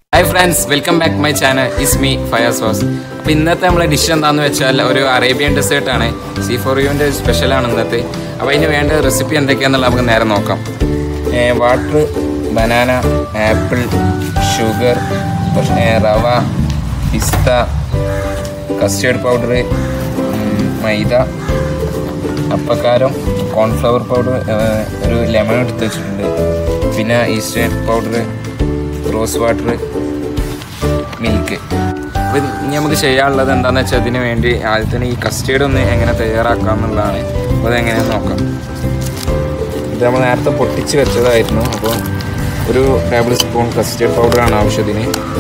Hi friends welcome back my channel is me fire sauce അപ്പോൾ ഇന്നത്തെ നമ്മളെ dish എന്താണെന്ന് വെച്ചാൽ ഒരു അറേബ്യൻ ഡെസേർട്ടാണ് സി ഫോർ യുവിൻ്റെ സ്പെഷ്യലാണ് ഇന്നത്തെ അപ്പോൾ അതിന് വേണ്ട റെസിപ്പി എന്തൊക്കെയാണെന്നുള്ളത് നമുക്ക് നേരെ നോക്കാം water banana apple sugar rava പിസ്ത കസ്റ്റേർഡ് പൗഡർ മൈദ അപ്പക്കാരം കോൺഫ്ലവർ പൗഡർ ഒരു ലെമൺ എടുത്ത് വെച്ചിട്ടുണ്ട് പിന്നെ eastern powder rose water milk അപ്പോൾ ഇനി നമുക്ക് ചെയ്യാനുള്ളത് എന്താണെന്ന് വെച്ചാൽ അതിന് വേണ്ടി ആദ്യം തന്നെ ഈ കസ്റ്റേർഡ് ഒന്ന് എങ്ങനെ തയ്യാറാക്കാം എന്നുള്ളതാണ് അപ്പോൾ അതെങ്ങനെയാണെന്ന് നോക്കാം ഇത് നമ്മൾ നേരത്തെ പൊട്ടിച്ച് വെച്ചതായിരുന്നു അപ്പോൾ ഒരു ടേബിൾ സ്പൂൺ കസ്റ്റേർഡ് പൗഡറാണ് ആവശ്യത്തിന്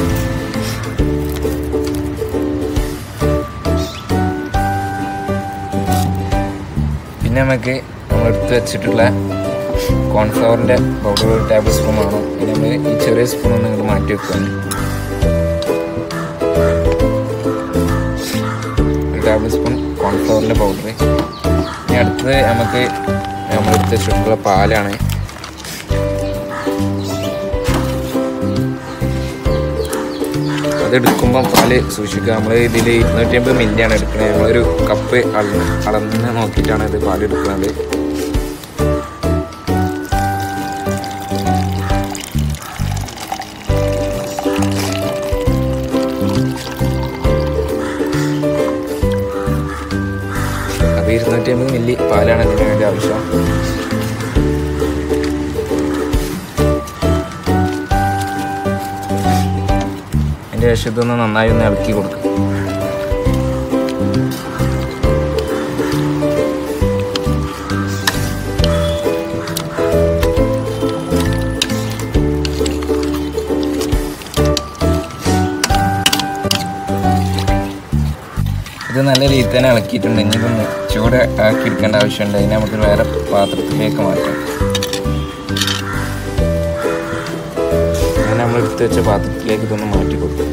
പിന്നെ നമുക്ക് നമ്മൾ എടുത്ത് വെച്ചിട്ടുള്ള കോൺഫ്ലവറിൻ്റെ പൗഡർ ഒരു ടേബിൾ സ്പൂൺ വേണം പിന്നെ നമ്മൾ ഈ ചെറിയ സ്പൂൺ ഒന്ന് ഇങ്ങോട്ട് മാറ്റി വെക്കുകയാണ് ഒരു ടേബിൾ സ്പൂൺ കോൺഫ്ലവറിൻ്റെ പൗഡർ ഇനി അടുത്തത് നമുക്ക് നമ്മൾ എടുത്ത് വെച്ചിട്ടുള്ള പാലാണ് അതെടുക്കുമ്പോൾ പാല് സൂക്ഷിക്കുക നമ്മൾ ഇതിൽ ഇരുന്നൂറ്റി അമ്പത് മില്ലിയാണ് എടുക്കുന്നത് നമ്മളൊരു കപ്പ് അളന്ന് അളന്ന് നോക്കിയിട്ടാണ് ഇത് പാല് എടുക്കുന്നത് അപ്പോൾ ഇരുന്നൂറ്റി അമ്പത് മില്ലി പാലാണ് ഇതിന് വേണ്ടി ആവശ്യം അതിൻ്റെ ശേഷം ഇതൊന്ന് നന്നായി ഒന്ന് ഇളക്കി കൊടുക്കും ഇത് നല്ല രീതിയിൽ തന്നെ ഇളക്കിയിട്ടുണ്ട് ഇനി ഇതൊന്ന് ചൂട് ആക്കി എടുക്കേണ്ട ആവശ്യമുണ്ട് അതിനെ നമുക്ക് വേറെ പാത്രത്തിലേക്ക് മാറ്റാം അങ്ങനെ നമ്മൾ എടുത്ത് വെച്ച പാത്രത്തിലേക്ക് ഇതൊന്ന് മാറ്റി കൊടുക്കും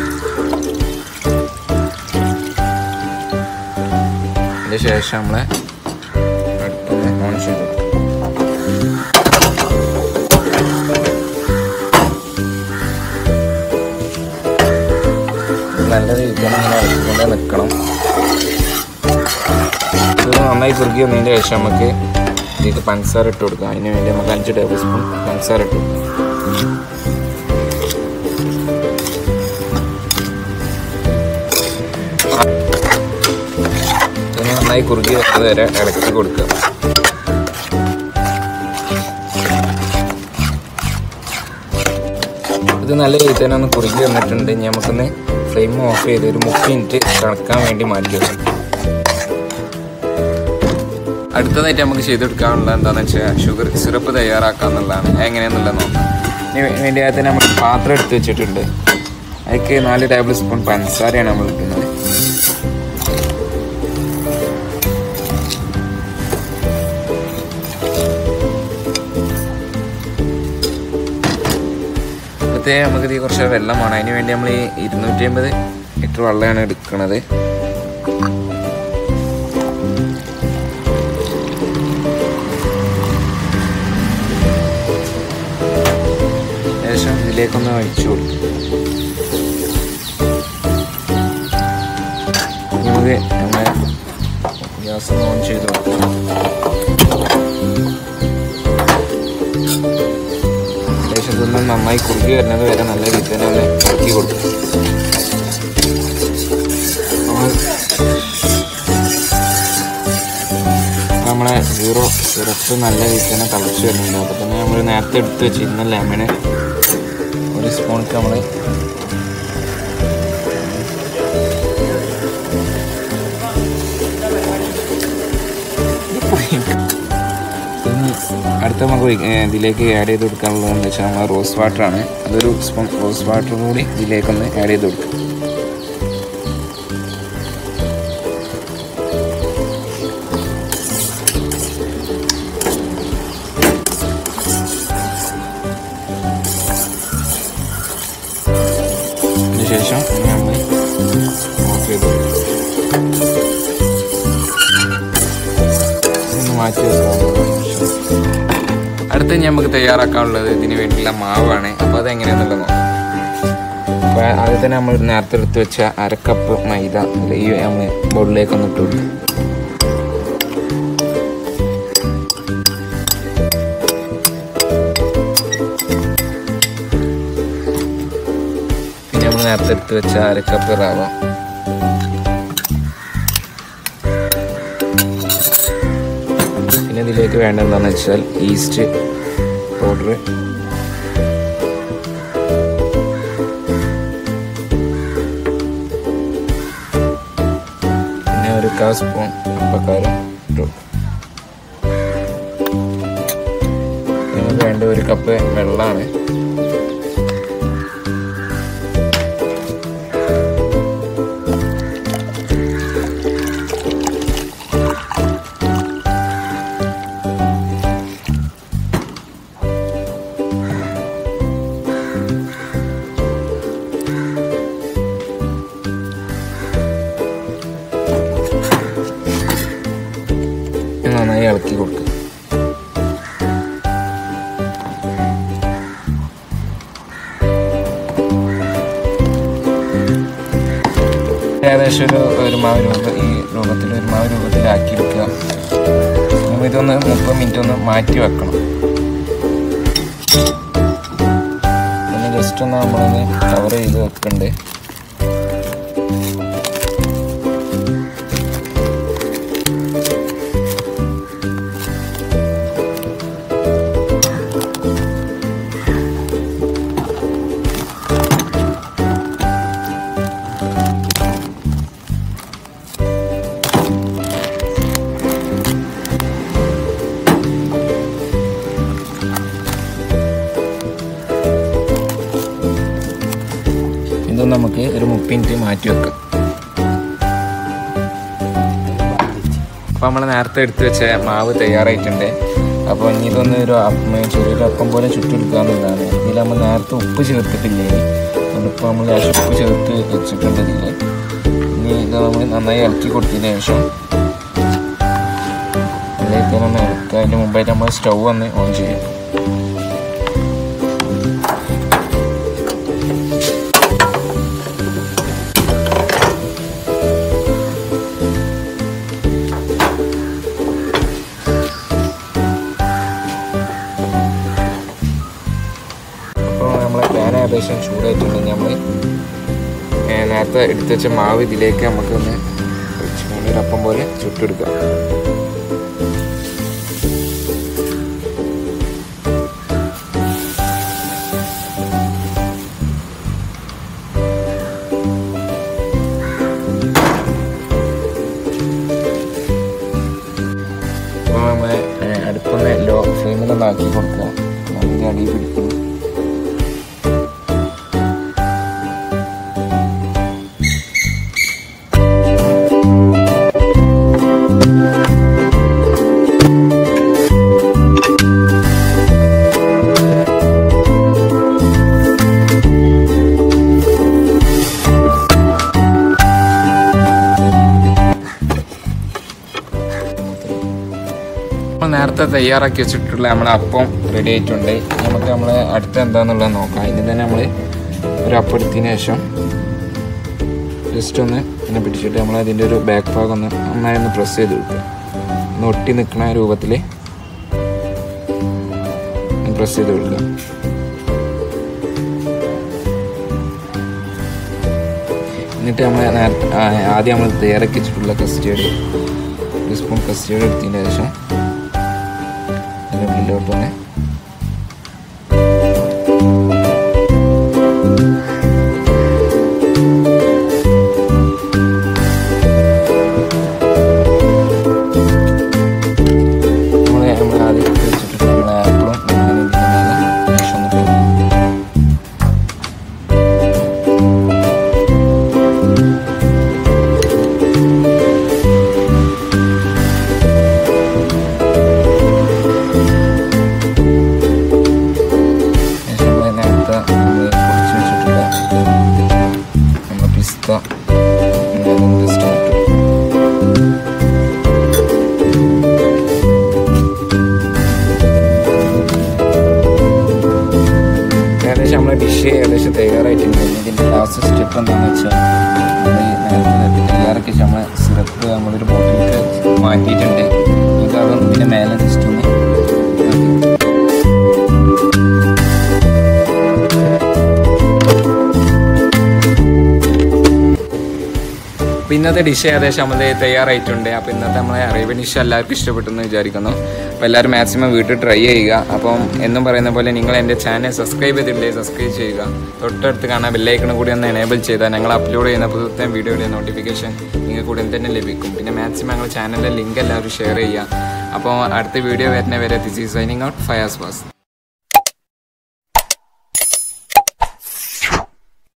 അതിന് ശേഷം നമ്മളെ അടുപ്പൊന്ന് ഓൺ ചെയ്ത് കൊടുക്കും നല്ല രീതിയിൽ ഇങ്ങനെ ഇളക്കിക്കൊണ്ട് നിൽക്കണം ഇത് നന്നായി കുറുക്കി വന്നതിൻ്റെ ശേഷം നമുക്ക് ഇതിലേക്ക് പഞ്ചസാര ഇട്ട് കൊടുക്കാം അതിന് വേണ്ടി നമുക്ക് അഞ്ച് ടേബിൾ സ്പൂൺ പഞ്ചസാര ഇട്ട് കൊടുക്കാം ഇതിന് നന്നായി കുറുകി വരുന്നത് വരെ ഇളക്കി കൊടുക്കുക ഇത് നല്ല രീതിയിൽ തന്നെ ഒന്ന് കുറുകി വന്നിട്ടുണ്ട് ഇനി നമുക്കൊന്ന് ഫ്ലെയിം ഓഫ് ചെയ്ത് ഒരു മുപ്പത് മിനിറ്റ് തണുക്കാൻ വേണ്ടി മാറ്റി വെക്കാം അടുത്തതായിട്ട് നമുക്ക് ചെയ്തെടുക്കാനുള്ള എന്താണെന്ന് വെച്ചാൽ ഷുഗർ സിറപ്പ് തയ്യാറാക്കുക എന്നുള്ളതാണ് എങ്ങനെയാണെന്നുള്ളത് നോക്കാം ഇതിന് വേണ്ടി ആദ്യം തന്നെ നമുക്ക് പാത്രം എടുത്ത് വെച്ചിട്ടുണ്ട് അതിലേക്ക് നാല് ടേബിൾ സ്പൂൺ പഞ്ചസാരയാണ് നമ്മൾ ഇടുന്നത് പ്രത്യേകം നമുക്ക് ഇത് കുറച്ച് വെള്ളം വേണം അതിന് വേണ്ടി നമ്മൾ ഈ ഇരുന്നൂറ്റി അമ്പത് ലിറ്റർ വെള്ളമാണ് എടുക്കുന്നത് ശേഷം ഇതിലേക്കൊന്ന് ഒഴിച്ചു കൊടുക്കും നമുക്ക് നമ്മളെ ഗ്യാസ് ഒന്ന് ഓൺ ചെയ്ത് കൊടുക്കാം ശേഷം ഇതൊന്ന് നന്നായി കുറുകി വരുന്നത് വരെ നല്ല രീതിയിൽ തന്നെ ഒന്ന് ഇറക്കി കൊടുക്കും നമ്മളെ സീറോ സിറപ്പ് നല്ല രീതിയിൽ തന്നെ തിളച്ച് വരുന്നുണ്ട് അപ്പോൾ തന്നെ നമ്മൾ നേരത്തെ എടുത്ത് വെച്ചിരുന്ന ലെമണ് ഒരു സ്പൂണിക്ക് നമ്മൾ അടുത്ത നമുക്ക് ഒഴി- ഏ, ഇതിലേക്ക് ആഡ് ചെയ്ത് കൊടുക്കാനുള്ളത് എന്താ വെച്ചാൽ നമ്മൾ റോസ് വാട്ടറാണ് അതൊരു സ്പൂൺ റോസ് വാട്ടർ കൂടി ഇതിലേക്കൊന്ന് ആഡ് ചെയ്ത് കൊടുക്കും അതിനുശേഷം നമ്മൾ ഓഫ് ചെയ്ത് കൊടുക്കും ഒന്ന് മാറ്റി വെക്കാം അടുത്ത ഇനി നമുക്ക് തയ്യാറാക്കാനുള്ളത് ഇതിന് വേണ്ടിയുള്ള മാവാണ് അപ്പോൾ അത് എങ്ങനെയാണെന്നുള്ളത് നോക്കാം അപ്പോൾ ആദ്യം തന്നെ നമ്മൾ നേരത്തെ എടുത്ത് വെച്ച അരക്കപ്പ് മൈദ ഈ നമ്മൾ ബോളിലേക്ക് ഒന്ന് ഇട്ട് കൊടുക്കും പിന്നെ നമ്മൾ നേരത്തെ എടുത്ത് വെച്ച അരക്കപ്പ് റവ പിന്നെ ഇതിലേക്ക് വേണ്ട എന്താണെന്ന് വെച്ചാൽ ഈസ്റ്റ് പൗഡർ പിന്നെ ഒരു കാ സ്പൂൺ അപ്പക്കാരം ഇട്ടു നമുക്ക് വേണ്ട ഒരു കപ്പ് വെള്ളമാണ് ഇത് നന്നായി ഇളക്കി കൊടുക്കുക ഏകദേശം ഒരു ഒരു മാവ് രൂപ ഈ രൂപത്തിൽ ഒരു മാവ് രൂപത്തിലാക്കി എടുക്കുക നമ്മൾ ഇതൊന്ന് മുപ്പത് മിനിറ്റ് ഒന്ന് മാറ്റി വെക്കണം ഒന്ന് ജസ്റ്റ് ഒന്ന് നമ്മളൊന്ന് കവർ ചെയ്ത് വെക്കണ്ടേ ഇത് നമുക്ക് ഒരു മുപ്പത് മിനിറ്റ് മാറ്റി വെക്കാം അപ്പോൾ നമ്മൾ നേരത്തെ എടുത്ത് വെച്ച മാവ് തയ്യാറായിട്ടുണ്ട് അപ്പോൾ ഇനി ഇതൊന്ന് ഒരു അപ്പം ചെറിയൊരു അപ്പം പോലെ ചുട്ടെടുക്കുക എന്നുള്ളതാണ് ഇതിൽ നമ്മൾ നേരത്തെ ഉപ്പ് ചേർത്തിട്ടില്ലേ അതിപ്പോൾ നമ്മൾ ലേശം ഉപ്പ് ചേർത്ത് വെച്ചിട്ടുണ്ട് ഇതിൽ ഇനി ഇത് നമ്മൾ നന്നായി ഇളക്കി കൊടുത്തതിന് ശേഷം അതിലേക്ക് നമ്മൾ ഇളക്കുക അതിന് മുമ്പായിട്ട് നമ്മൾ സ്റ്റൗ ഒന്ന് ഓൺ ചെയ്യും അപ്പോൾ നമ്മളെ പാൻ ഏകദേശം ചൂടായിട്ടുണ്ടെങ്കിൽ നമ്മൾ നേരത്തെ എടുത്ത് വെച്ച മാവ് ഇതിലേക്ക് നമുക്കൊന്ന് ഒഴിച്ച് ഇങ്ങനെ ഒരു അപ്പം പോലെ ചുട്ടെടുക്കാം അപ്പോൾ നമ്മൾ അടുപ്പൊന്ന് ലോ ഫ്ലെയിമിലൊന്ന് ആക്കി കൊടുക്കുക അതിൻ്റെ അടി പിടിക്കും നമ്മൾ നേരത്തെ തയ്യാറാക്കി വെച്ചിട്ടുള്ള നമ്മളെ അപ്പം റെഡി ആയിട്ടുണ്ട് നമുക്ക് നമ്മൾ അടുത്ത എന്താണെന്നുള്ളത് നോക്കാം അതിന് തന്നെ നമ്മൾ ഒരു അപ്പം എടുത്തതിന് ശേഷം ജസ്റ്റ് ഒന്ന് ഇങ്ങനെ പിടിച്ചിട്ട് നമ്മൾ അതിൻ്റെ ഒരു ബാക്ക് ഭാഗം ഒന്ന് നന്നായി ഒന്ന് പ്രസ് ചെയ്ത് കൊടുക്കുക ഒന്ന് ഒട്ടി നിൽക്കുന്ന രൂപത്തിൽ പ്രസ് ചെയ്ത് കൊടുക്കുക എന്നിട്ട് നമ്മൾ നേരത്തെ ആ, ആദ്യം നമ്മൾ തയ്യാറാക്കി വെച്ചിട്ടുള്ള കസ്റ്റേർഡ് ഒരു സ്പൂൺ കസ്റ്റേർഡ് എടുത്തതിന് ശേഷം അതിൻ്റെ ഉള്ളിലോട്ട് തന്നെ നമ്മള് നമ്മള് ആദ്യം എടുത്ത് വെച്ചിട്ട് നമ്മള് ആപ്പിളും അങ്ങനെ ഇതിൻ്റെ മേലെ ലേശം ഒന്ന് ഇട്ട് കൊടുക്കും. തയ്യാറായിട്ടുണ്ട് ഇനി ഇതിൻ്റെ ലാസ്റ്റ് സ്റ്റെപ്പ് എന്താണെന്ന് വെച്ചാൽ നമ്മൾ നേരത്തെ തയ്യാറാക്കി വെച്ച നമ്മളെ സിറപ്പ് നമ്മളൊരു ബോട്ടിലേക്ക് മാറ്റിയിട്ടുണ്ട് ഇതാകും ഇതിൻ്റെ മേലെ ജസ്റ്റ് ഒന്ന് ആക്കി. അപ്പോൾ ഇന്നത്തെ ഡിഷ് ഏകദേശം നമ്മൾ തയ്യാറായിട്ടുണ്ട് അപ്പോൾ ഇന്നത്തെ നമ്മളെ അറേബ്യൻ ഡിഷ് എല്ലാവർക്കും ഇഷ്ടപ്പെട്ടെന്ന് വിചാരിക്കുന്നു അപ്പോൾ എല്ലാവരും മാക്സിമം വീട്ടിൽ ട്രൈ ചെയ്യുക അപ്പം എന്നും പറയുന്ന പോലെ നിങ്ങൾ എൻ്റെ ചാനൽ സബ്സ്ക്രൈബ് ചെയ്തിട്ടില്ലേ സബ്സ്ക്രൈബ് ചെയ്യുക തൊട്ടടുത്ത് കാണാൻ ബെല്ലൈക്കണും കൂടി ഒന്ന് എനേബിൾ ചെയ്താൽ ഞങ്ങൾ അപ്ലോഡ് ചെയ്യുന്ന പുതുത്തെ വീഡിയോയുടെ നോട്ടിഫിക്കേഷൻ നിങ്ങൾക്ക് ഉടൻ തന്നെ ലഭിക്കും പിന്നെ മാക്സിമം ഞങ്ങൾ ചാനലിലെ ലിങ്ക് എല്ലാവരും ഷെയർ ചെയ്യുക അപ്പോൾ അടുത്ത വീഡിയോ വരുന്നവരെ this is signing out Fayas bass